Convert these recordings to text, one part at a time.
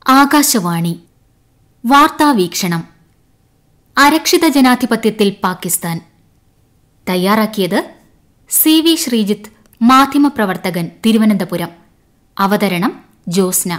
ആകാശവാണി വാർത്താവീക്ഷണം അരക്ഷിത ജനാധിപത്യത്തിൽ പാകിസ്ഥാൻ തയ്യാറാക്കിയത് C V Sreejith മാധ്യമപ്രവർത്തകൻ തിരുവനന്തപുരം അവതരണം ജോസ്ന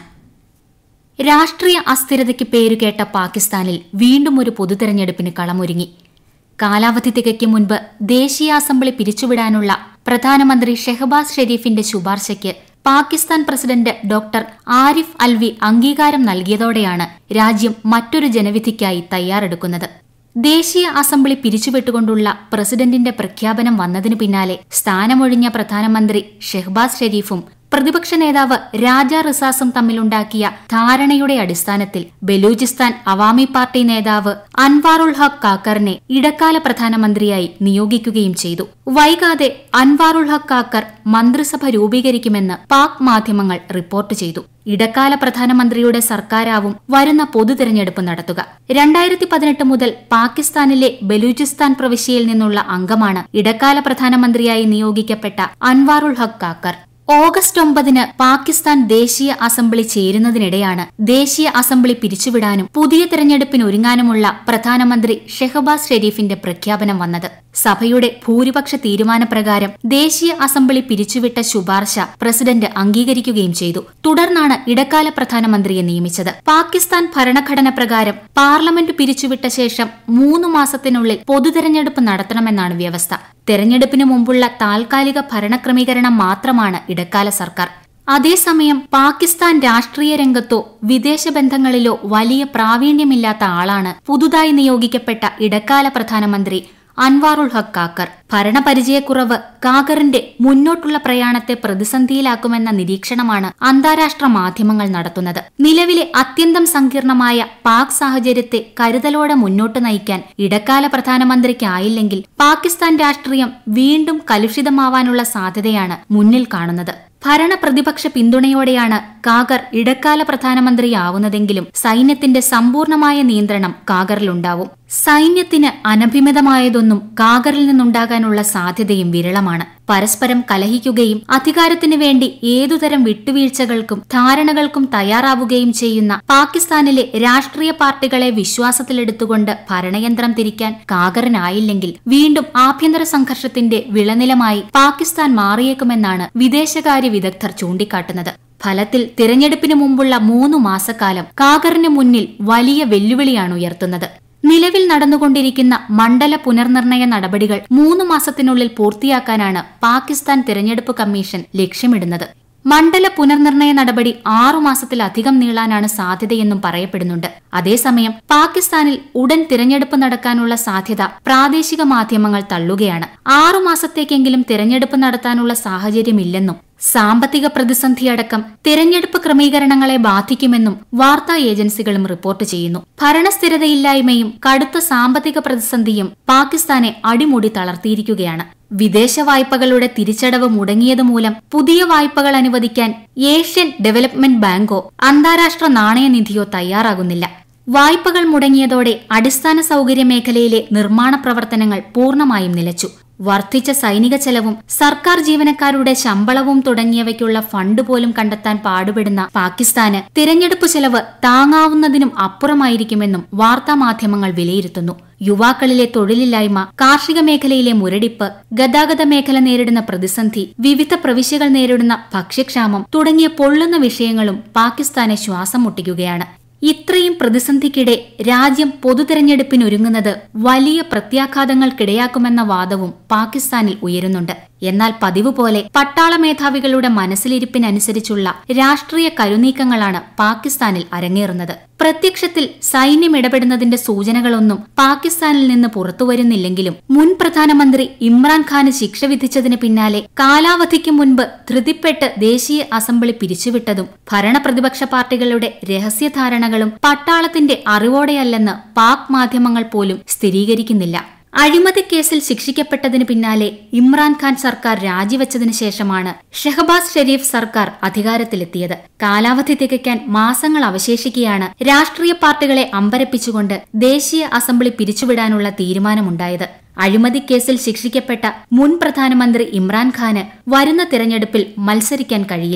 രാഷ്ട്രീയ അസ്ഥിരതയ്ക്ക് പേരുകേട്ട പാകിസ്ഥാനിൽ വീണ്ടും ഒരു പൊതുതെരഞ്ഞെടുപ്പിന് കളമൊരുങ്ങി കാലാവധി തികയ്ക്കും മുൻപ് ദേശീയ അസംബ്ലി പിരിച്ചുവിടാനുള്ള പ്രധാനമന്ത്രി ഷെഹബാസ് ഷെരീഫിന്റെ ശുപാർശയ്ക്ക് പാകിസ്ഥാൻ പ്രസിഡന്റ് ഡോക്ടർ ആരിഫ് അൽവി അംഗീകാരം നൽകിയതോടെയാണ് രാജ്യം മറ്റൊരു ജനവിധിക്കായി തയ്യാറെടുക്കുന്നത് ദേശീയ അസംബ്ലി പിരിച്ചുവിട്ടുകൊണ്ടുള്ള പ്രസിഡന്റിന്റെ പ്രഖ്യാപനം വന്നതിനു പിന്നാലെ സ്ഥാനമൊഴിഞ്ഞ പ്രധാനമന്ത്രി ഷെഹ്ബാസ് ഷെരീഫും പ്രതിപക്ഷ നേതാവ് രാജ റിസാസും തമ്മിലുണ്ടാക്കിയ ധാരണയുടെ അടിസ്ഥാനത്തിൽ ബലൂചിസ്ഥാൻ അവാമി പാർട്ടി നേതാവ് അൻവാറുൾ ഹഖ് കാക്കറിനെ ഇടക്കാല പ്രധാനമന്ത്രിയായി നിയോഗിക്കുകയും ചെയ്തു വൈകാതെ അൻവാറുൾ ഹഖ് കാക്കർ മന്ത്രിസഭ രൂപീകരിക്കുമെന്ന് പാക് മാധ്യമങ്ങൾ റിപ്പോർട്ട് ചെയ്തു ഇടക്കാല പ്രധാനമന്ത്രിയുടെ സർക്കാരാവും വരുന്ന പൊതുതെരഞ്ഞെടുപ്പ് നടത്തുക രണ്ടായിരത്തി പതിനെട്ട് മുതൽ പാകിസ്ഥാനിലെ ബലൂചിസ്ഥാൻ പ്രവിശ്യയിൽ നിന്നുള്ള അംഗമാണ് ഇടക്കാല പ്രധാനമന്ത്രിയായി നിയോഗിക്കപ്പെട്ട അൻവാറുൾ ഹഖ് കാക്കർ ഓഗസ്റ്റ് ഒമ്പതിന് പാകിസ്ഥാൻ ദേശീയ അസംബ്ലി ചേരുന്നതിനിടെയാണ് ദേശീയ അസംബ്ലി പിരിച്ചുവിടാനും പുതിയ തെരഞ്ഞെടുപ്പിനൊരുങ്ങാനുമുള്ള പ്രധാനമന്ത്രി ഷെഹബാസ് ഷെരീഫിന്റെ പ്രഖ്യാപനം വന്നത് സഭയുടെ ഭൂരിപക്ഷ തീരുമാനപ്രകാരം ദേശീയ അസംബ്ലി പിരിച്ചുവിട്ട ശുപാർശ പ്രസിഡന്റ് അംഗീകരിക്കുകയും ചെയ്തു തുടർന്നാണ് ഇടക്കാല പ്രധാനമന്ത്രിയെ നിയമിച്ചത് പാകിസ്ഥാൻ ഭരണഘടന പ്രകാരം പാർലമെന്റ് പിരിച്ചുവിട്ട ശേഷം മൂന്ന് മാസത്തിനുള്ളിൽ പൊതുതെരഞ്ഞെടുപ്പ് നടത്തണമെന്നാണ് വ്യവസ്ഥ തെരഞ്ഞെടുപ്പിന് മുമ്പുള്ള താൽക്കാലിക ഭരണക്രമീകരണം മാത്രമാണ് ഇടക്കാല സർക്കാർ അതേസമയം പാകിസ്ഥാൻ രാഷ്ട്രീയ രംഗത്തോ വിദേശ ബന്ധങ്ങളിലോ വലിയ പ്രാവീണ്യമില്ലാത്ത ആളാണ് പുതുതായി നിയോഗിക്കപ്പെട്ട ഇടക്കാല പ്രധാനമന്ത്രി അൻവാറുൾ ഹഖ് കാക്കർ ഭരണപരിചയക്കുറവ് കാക്കറിന്റെ മുന്നോട്ടുള്ള പ്രയാണത്തെ പ്രതിസന്ധിയിലാക്കുമെന്ന നിരീക്ഷണമാണ് അന്താരാഷ്ട്ര മാധ്യമങ്ങൾ നടത്തുന്നത് നിലവിലെ അത്യന്തം സങ്കീർണമായ പാക് സാഹചര്യത്തെ കരുതലോടെ മുന്നോട്ട് നയിക്കാൻ ഇടക്കാല പ്രധാനമന്ത്രിക്കായില്ലെങ്കിൽ പാകിസ്ഥാൻ രാഷ്ട്രീയം വീണ്ടും കലുഷിതമാവാനുള്ള സാധ്യതയാണ് മുന്നിൽ കാണുന്നത് ഭരണ പ്രതിപക്ഷ പിന്തുണയോടെയാണ് കാഗർ ഇടക്കാല പ്രധാനമന്ത്രിയാവുന്നതെങ്കിലും സൈന്യത്തിന്റെ സമ്പൂർണമായ നിയന്ത്രണം കാഗറിലുണ്ടാവും സൈന്യത്തിന് അനഭിമിതമായതൊന്നും കാഗറിൽ നിന്നുണ്ടാകാനുള്ള സാധ്യതയും വിരളമാണ് പരസ്പരം കലഹിക്കുകയും അധികാരത്തിനു വേണ്ടി ഏതുതരം വിട്ടുവീഴ്ചകൾക്കും ധാരണകൾക്കും തയ്യാറാവുകയും ചെയ്യുന്ന പാകിസ്ഥാനിലെ രാഷ്ട്രീയ പാർട്ടികളെ വിശ്വാസത്തിലെടുത്തുകൊണ്ട് ഭരണയന്ത്രം തിരിക്കാൻ കാഗറിനായില്ലെങ്കിൽ വീണ്ടും ആഭ്യന്തര സംഘർഷത്തിന്റെ വിളനിലമായി പാകിസ്ഥാൻ മാറിയേക്കുമെന്നാണ് വിദേശകാര്യ വിദഗ്ധർ ചൂണ്ടിക്കാട്ടുന്നത് ഫലത്തിൽ തിരഞ്ഞെടുപ്പിന് മുമ്പുള്ള മൂന്നു മാസക്കാലം കാഗറിന് മുന്നിൽ വലിയ വെല്ലുവിളിയാണ് ഉയർത്തുന്നത് നിലവിൽ നടന്നുകൊണ്ടിരിക്കുന്ന മണ്ഡല പുനർനിർണയ നടപടികൾ മൂന്ന് മാസത്തിനുള്ളിൽ പൂർത്തിയാക്കാനാണ് പാകിസ്ഥാൻ തിരഞ്ഞെടുപ്പ് കമ്മീഷൻ ലക്ഷ്യമിടുന്നത് മണ്ഡല പുനർനിർണയ നടപടി ആറു മാസത്തിലധികം നീളാനാണ് സാധ്യതയെന്നും പറയപ്പെടുന്നുണ്ട് അതേസമയം പാകിസ്ഥാനിൽ ഉടൻ തിരഞ്ഞെടുപ്പ് നടക്കാനുള്ള സാധ്യത പ്രാദേശിക മാധ്യമങ്ങൾ തള്ളുകയാണ് ആറു മാസത്തേക്കെങ്കിലും തിരഞ്ഞെടുപ്പ് നടത്താനുള്ള സാഹചര്യമില്ലെന്നും സാമ്പത്തിക പ്രതിസന്ധിയടക്കം തിരഞ്ഞെടുപ്പ് ക്രമീകരണങ്ങളെ ബാധിക്കുമെന്നും വാർത്താ ഏജൻസികളും റിപ്പോർട്ട് ചെയ്യുന്നു ഭരണസ്ഥിരതയില്ലായ്മയും കടുത്ത സാമ്പത്തിക പ്രതിസന്ധിയും പാകിസ്ഥാനെ അടിമുടി തളർത്തിയിരിക്കുകയാണ് വിദേശ വായ്പകളുടെ തിരിച്ചടവ് മുടങ്ങിയതുമൂലം പുതിയ വായ്പകൾ അനുവദിക്കാൻ ഏഷ്യൻ ഡെവലപ്മെന്റ് ബാങ്കോ അന്താരാഷ്ട്ര നാണയനിധിയോ തയ്യാറാകുന്നില്ല വായ്പകൾ മുടങ്ങിയതോടെ അടിസ്ഥാന സൗകര്യ മേഖലയിലെ നിർമ്മാണ പ്രവർത്തനങ്ങൾ പൂർണ്ണമായും നിലച്ചു വർദ്ധിച്ച സൈനിക ചെലവും സർക്കാർ ജീവനക്കാരുടെ ശമ്പളവും തുടങ്ങിയവയ്ക്കുള്ള ഫണ്ട് പോലും കണ്ടെത്താൻ പാടുപെടുന്ന പാകിസ്ഥാന് തിരഞ്ഞെടുപ്പ് ചെലവ് താങ്ങാവുന്നതിനും അപ്പുറമായിരിക്കുമെന്നും വാർത്താമാധ്യമങ്ങൾ വിലയിരുത്തുന്നു യുവാക്കളിലെ തൊഴിലില്ലായ്മ കാർഷിക മേഖലയിലെ മുരടിപ്പ് ഗതാഗത മേഖല നേരിടുന്ന പ്രതിസന്ധി വിവിധ പ്രവിശ്യകൾ നേരിടുന്ന ഭക്ഷ്യക്ഷാമം തുടങ്ങിയ പൊള്ളുന്ന വിഷയങ്ങളും പാകിസ്ഥാനെ ശ്വാസം മുട്ടിക്കുകയാണ് ഇത്രയും പ്രതിസന്ധിക്കിടെ രാജ്യം പൊതുതെരഞ്ഞെടുപ്പിനൊരുങ്ങുന്നത് വലിയ പ്രത്യാഘാതങ്ങൾക്കിടയാക്കുമെന്ന വാദവും പാകിസ്ഥാനിൽ ഉയരുന്നുണ്ട് എന്നാൽ പതിവ് പോലെ പട്ടാള മേധാവികളുടെ മനസ്സിലിരിപ്പിനനുസരിച്ചുള്ള രാഷ്ട്രീയ കരുനീക്കങ്ങളാണ് പാകിസ്ഥാനിൽ അരങ്ങേറുന്നത് പ്രത്യക്ഷത്തിൽ സൈന്യം ഇടപെടുന്നതിന്റെ സൂചനകളൊന്നും പാകിസ്ഥാനിൽ നിന്ന് പുറത്തുവരുന്നില്ലെങ്കിലും മുൻ പ്രധാനമന്ത്രി ഇമ്രാൻഖാന് ശിക്ഷ വിധിച്ചതിന് പിന്നാലെ കാലാവധിക്ക് മുൻപ് ധൃതിപ്പെട്ട് ദേശീയ അസംബ്ലി പിരിച്ചുവിട്ടതും ഭരണപ്രതിപക്ഷ പാർട്ടികളുടെ രഹസ്യധാരണകളും പട്ടാളത്തിന്റെ അറിവോടെയല്ലെന്ന് പാക് മാധ്യമങ്ങൾ പോലും സ്ഥിരീകരിക്കുന്നില്ല അഴിമതി കേസിൽ ശിക്ഷിക്കപ്പെട്ടതിന് പിന്നാലെ ഇമ്രാൻഖാൻ സർക്കാർ രാജിവെച്ചതിനു ശേഷമാണ് ഷെഹബാസ് ഷെരീഫ് സർക്കാർ അധികാരത്തിലെത്തിയത് കാലാവധി തികയ്ക്കാൻ മാസങ്ങൾ അവശേഷിക്കെയാണ് രാഷ്ട്രീയ പാർട്ടികളെ അമ്പരപ്പിച്ചുകൊണ്ട് ദേശീയ അസംബ്ലി പിരിച്ചുവിടാനുള്ള തീരുമാനമുണ്ടായത് അഴിമതി കേസിൽ ശിക്ഷിക്കപ്പെട്ട മുൻ പ്രധാനമന്ത്രി ഇമ്രാൻഖാന് വരുന്ന തിരഞ്ഞെടുപ്പിൽ മത്സരിക്കാൻ കഴിയില്ല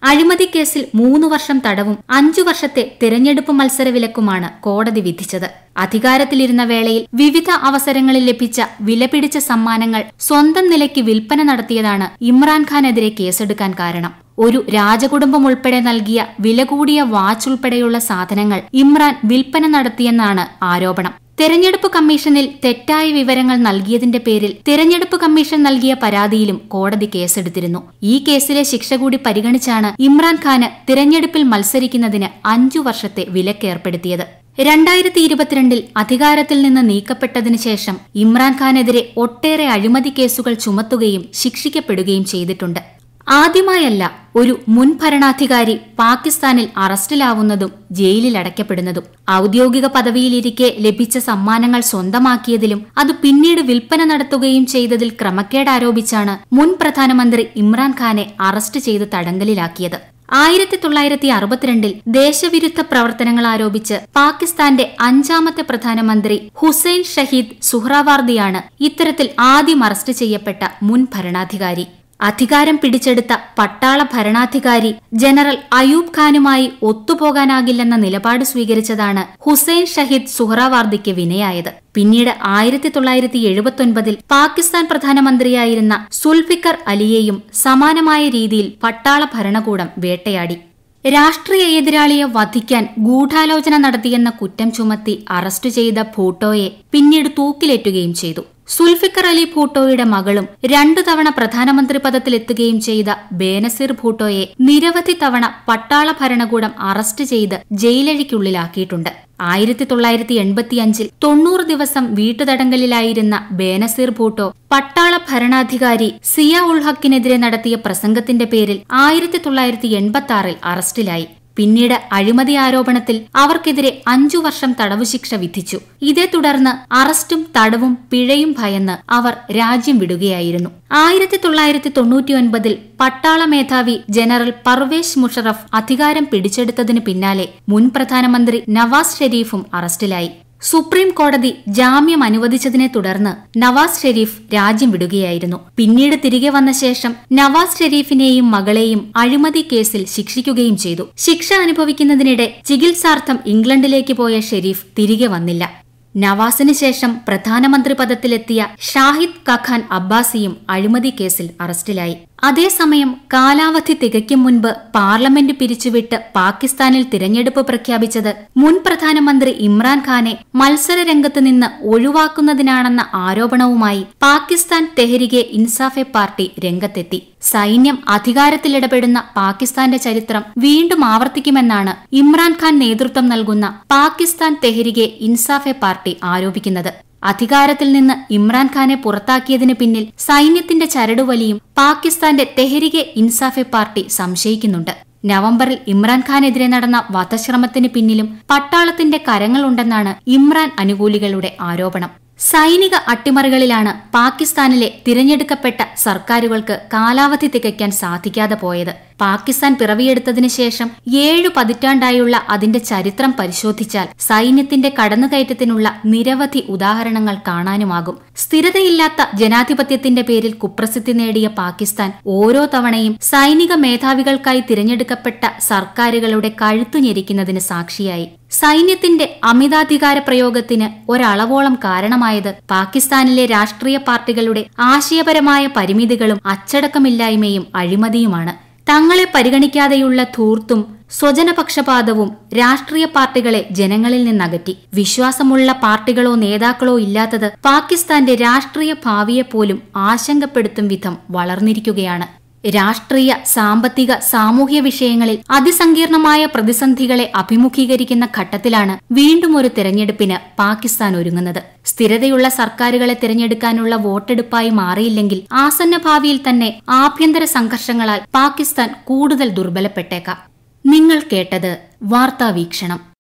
അഴിമതി കേസിൽ മൂന്ന് വർഷം തടവും അഞ്ചു വർഷത്തെ തിരഞ്ഞെടുപ്പ് മത്സര വിലക്കുമാണ് കോടതി വിധിച്ചത് അധികാരത്തിലിരുന്ന വേളയിൽ വിവിധ അവസരങ്ങളിൽ ലഭിച്ച വിലപിടിച്ച സമ്മാനങ്ങൾ സ്വന്തം നിലയ്ക്ക് വിൽപ്പന നടത്തിയതാണ് ഇമ്രാൻഖാനെതിരെ കേസെടുക്കാൻ കാരണം ഒരു രാജകുടുംബം ഉൾപ്പെടെ നൽകിയ വില കൂടിയ വാച്ച് ഉൾപ്പെടെയുള്ള സാധനങ്ങൾ ഇമ്രാൻ വിൽപ്പന നടത്തിയെന്നാണ് ആരോപണം തെരഞ്ഞെടുപ്പ് കമ്മീഷനിൽ തെറ്റായ വിവരങ്ങൾ നൽകിയതിന്റെ പേരിൽ തെരഞ്ഞെടുപ്പ് കമ്മീഷൻ നൽകിയ പരാതിയിലും കോടതി കേസെടുത്തിരുന്നു ഈ കേസിലെ ശിക്ഷ കൂടി പരിഗണിച്ചാണ് ഇമ്രാൻഖാന് തിരഞ്ഞെടുപ്പിൽ മത്സരിക്കുന്നതിന് അഞ്ചു വർഷത്തെ വിലക്കേർപ്പെടുത്തിയത് രണ്ടായിരത്തി ഇരുപത്തിരണ്ടിൽ അധികാരത്തിൽ നിന്ന് നീക്കപ്പെട്ടതിനു ശേഷം ഇമ്രാൻഖാനെതിരെ ഒട്ടേറെ അഴിമതി കേസുകൾ ചുമത്തുകയും ശിക്ഷിക്കപ്പെടുകയും ചെയ്തിട്ടുണ്ട് ആദ്യമായല്ല ഒരു മുൻ ഭരണാധികാരി പാകിസ്ഥാനിൽ അറസ്റ്റിലാവുന്നതും ജയിലിൽ അടയ്ക്കപ്പെടുന്നതും ഔദ്യോഗിക പദവിയിലിരിക്കെ ലഭിച്ച സമ്മാനങ്ങൾ സ്വന്തമാക്കിയതിലും അത് പിന്നീട് വിൽപ്പന നടത്തുകയും ചെയ്തതിൽ ക്രമക്കേട് ആരോപിച്ചാണ് മുൻ പ്രധാനമന്ത്രി ഇമ്രാൻഖാനെ അറസ്റ്റ് ചെയ്ത് തടങ്കലിലാക്കിയത് ആയിരത്തി തൊള്ളായിരത്തി അറുപത്തിരണ്ടിൽ ദേശവിരുദ്ധ പ്രവർത്തനങ്ങൾ ആരോപിച്ച് പാകിസ്ഥാന്റെ അഞ്ചാമത്തെ പ്രധാനമന്ത്രി ഹുസൈൻ ഷഹീദ് സുഹ്റാവാർദിയാണ് ഇത്തരത്തിൽ ആദ്യം അറസ്റ്റ് ചെയ്യപ്പെട്ട മുൻ ഭരണാധികാരി അധികാരം പിടിച്ചെടുത്ത പട്ടാള ഭരണാധികാരി ജനറൽ അയൂബ് ഖാനുമായി ഒത്തുപോകാനാകില്ലെന്ന നിലപാട് സ്വീകരിച്ചതാണ് ഹുസൈൻ ഷഹീദ് സുഹ്റാവാർദിക്ക് വിനയായത് പിന്നീട് ആയിരത്തി തൊള്ളായിരത്തി എഴുപത്തൊൻപതിൽ പാകിസ്ഥാൻ പ്രധാനമന്ത്രിയായിരുന്ന സുൽഫിക്കർ അലിയെയും സമാനമായ രീതിയിൽ പട്ടാള ഭരണകൂടം വേട്ടയാടി രാഷ്ട്രീയ എതിരാളിയെ വധിക്കാൻ ഗൂഢാലോചന നടത്തിയെന്ന കുറ്റം ചുമത്തി അറസ്റ്റ് ചെയ്ത ഭൂട്ടോയെ പിന്നീട് തൂക്കിലേറ്റുകയും ചെയ്തു സുൽഫിക്കർ അലി ഭൂട്ടോയുടെ മകളും രണ്ടു തവണ പ്രധാനമന്ത്രി പദത്തിലെത്തുകയും ചെയ്ത ബേനസീർ ഭൂട്ടോയെ നിരവധി തവണ പട്ടാള ഭരണകൂടം അറസ്റ്റ് ചെയ്ത് ജയിലഴിക്കുള്ളിലാക്കിയിട്ടുണ്ട് ആയിരത്തി തൊള്ളായിരത്തി എൺപത്തിയഞ്ചിൽ തൊണ്ണൂറ് ദിവസം വീട്ടുതടങ്കലിലായിരുന്ന ബേനസീർ ഭൂട്ടോ പട്ടാള ഭരണാധികാരി സിയ ഉൾ ഹക്കിനെതിരെ നടത്തിയ പ്രസംഗത്തിന്റെ പേരിൽ ആയിരത്തി തൊള്ളായിരത്തി എൺപത്തി ആറിൽ അറസ്റ്റിലായി പിന്നീട് അഴിമതി ആരോപണത്തിൽ അവർക്കെതിരെ അഞ്ചു വർഷം തടവു ശിക്ഷ വിധിച്ചു ഇതേ തുടർന്ന് അറസ്റ്റും തടവും പിഴയും ഭയന്ന് അവർ രാജ്യം വിടുകയായിരുന്നു ആയിരത്തി തൊള്ളായിരത്തി തൊണ്ണൂറ്റിയൊൻപതിൽ പട്ടാള മേധാവി ജനറൽ പർവേഷ് മുഷറഫ് അധികാരം പിടിച്ചെടുത്തതിന് പിന്നാലെ മുൻ പ്രധാനമന്ത്രി നവാസ് ഷെരീഫും അറസ്റ്റിലായി സുപ്രീം കോടതി ജാമ്യം അനുവദിച്ചതിനെ തുടർന്ന് നവാസ് ഷെരീഫ് രാജ്യം വിടുകയായിരുന്നു പിന്നീട് തിരികെ വന്ന ശേഷം നവാസ് ഷെരീഫിനെയും മകളെയും അഴിമതി കേസിൽ ശിക്ഷിക്കുകയും ചെയ്തു ശിക്ഷ അനുഭവിക്കുന്നതിനിടെ ചികിത്സാർത്ഥം ഇംഗ്ലണ്ടിലേക്ക് പോയ ഷെരീഫ് തിരികെ വന്നില്ല നവാസിന് ശേഷം പ്രധാനമന്ത്രി പദത്തിലെത്തിയ ഷാഹിദ് കഖാൻ അബ്ബാസിയും അഴിമതി കേസിൽ അറസ്റ്റിലായി അതേസമയം കാലാവധി തികയ്ക്കും മുൻപ് പാർലമെന്റ് പിരിച്ചുവിട്ട് പാകിസ്ഥാനിൽ തിരഞ്ഞെടുപ്പ് പ്രഖ്യാപിച്ചത് മുൻ പ്രധാനമന്ത്രി ഇമ്രാൻഖാനെ മത്സര രംഗത്ത് നിന്ന് ഒഴിവാക്കുന്നതിനാണെന്ന ആരോപണവുമായി പാകിസ്ഥാൻ തെഹരികെ ഇൻസാഫെ പാർട്ടി രംഗത്തെത്തി സൈന്യം അധികാരത്തിലിടപെടുന്ന പാകിസ്ഥാന്റെ ചരിത്രം വീണ്ടും ആവർത്തിക്കുമെന്നാണ് ഇമ്രാൻഖാൻ നേതൃത്വം നൽകുന്ന പാകിസ്ഥാൻ തെഹരികെ ഇൻസാഫെ പാർട്ടി ആരോപിക്കുന്നത് അധികാരത്തിൽ നിന്ന് ഇമ്രാൻഖാനെ പുറത്താക്കിയതിന് പിന്നിൽ സൈന്യത്തിന്റെ ചരടുവലിയും പാകിസ്ഥാന്റെ തെഹരികെ ഇൻസാഫെ പാർട്ടി സംശയിക്കുന്നുണ്ട് നവംബറിൽ ഇമ്രാൻഖാനെതിരെ നടന്ന വധശ്രമത്തിന് പിന്നിലും പട്ടാളത്തിന്റെ കരങ്ങളുണ്ടെന്നാണ് ഇമ്രാൻ അനുകൂലികളുടെ ആരോപണം സൈനിക അട്ടിമറികളിലാണ് പാകിസ്ഥാനിലെ തിരഞ്ഞെടുക്കപ്പെട്ട സർക്കാരുകൾക്ക് കാലാവധി തികയ്ക്കാൻ സാധിക്കാതെ പോയത് പാകിസ്ഥാൻ പിറവിയെടുത്തതിനു ശേഷം ഏഴു പതിറ്റാണ്ടായുള്ള അതിന്റെ ചരിത്രം പരിശോധിച്ചാൽ സൈന്യത്തിന്റെ കടന്നുകയറ്റത്തിനുള്ള നിരവധി ഉദാഹരണങ്ങൾ കാണാനുമാകും സ്ഥിരതയില്ലാത്ത ജനാധിപത്യത്തിന്റെ പേരിൽ കുപ്രസിദ്ധി നേടിയ പാകിസ്ഥാൻ ഓരോ തവണയും സൈനിക മേധാവികൾക്കായി തിരഞ്ഞെടുക്കപ്പെട്ട സർക്കാരുകളുടെ കഴുത്തു ഞെരിക്കുന്നതിന് സാക്ഷിയായി സൈന്യത്തിന്റെ അമിതാധികാര പ്രയോഗത്തിന് ഒരളവോളം കാരണമായത് പാകിസ്ഥാനിലെ രാഷ്ട്രീയ പാർട്ടികളുടെ ആശയപരമായ പരിമിതികളും അച്ചടക്കമില്ലായ്മയും അഴിമതിയുമാണ് തങ്ങളെ പരിഗണിക്കാതെയുള്ള ധൂർത്തും സ്വജനപക്ഷപാതവും രാഷ്ട്രീയ പാർട്ടികളെ ജനങ്ങളിൽ നിന്നകറ്റി വിശ്വാസമുള്ള പാർട്ടികളോ നേതാക്കളോ ഇല്ലാത്തത് പാകിസ്ഥാന്റെ രാഷ്ട്രീയ ഭാവിയെപ്പോലും ആശങ്കപ്പെടുത്തും വിധം വളർന്നിരിക്കുകയാണ് രാഷ്ട്രീയ സാമ്പത്തിക സാമൂഹ്യ വിഷയങ്ങളിൽ അതിസങ്കീർണമായ പ്രതിസന്ധികളെ അഭിമുഖീകരിക്കുന്ന ഘട്ടത്തിലാണ് വീണ്ടും ഒരു തെരഞ്ഞെടുപ്പിന് പാകിസ്ഥാൻ ഒരുങ്ങുന്നത് സ്ഥിരതയുള്ള സർക്കാരുകളെ തിരഞ്ഞെടുക്കാനുള്ള വോട്ടെടുപ്പായി മാറിയില്ലെങ്കിൽ ആസന്ന ഭാവിയിൽ തന്നെ ആഭ്യന്തര സംഘർഷങ്ങളാൽ പാകിസ്ഥാൻ കൂടുതൽ ദുർബലപ്പെട്ടേക്കാം നിങ്ങൾ കേട്ടത് വാർത്താവീക്ഷണം